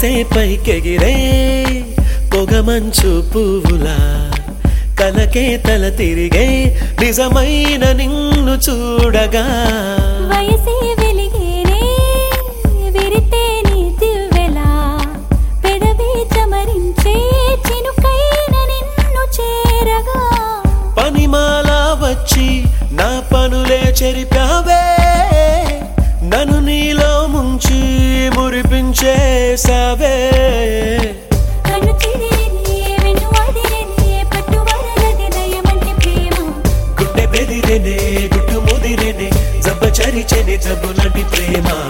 మనసే పైకెగిరే పొగమంచు పువ్వులా కలకే తల తిరిగే నిజమైన నిన్ను చూడగా వయసే వెలిగేనే విరితే నీ దివ్వెలా పెదవే చమరించే చినుకైన నిన్ను చేరగా పనిమాల వచ్చి నా పనులే చెరిపావే నన్ను నీలో ముంచి మురిపించేసావే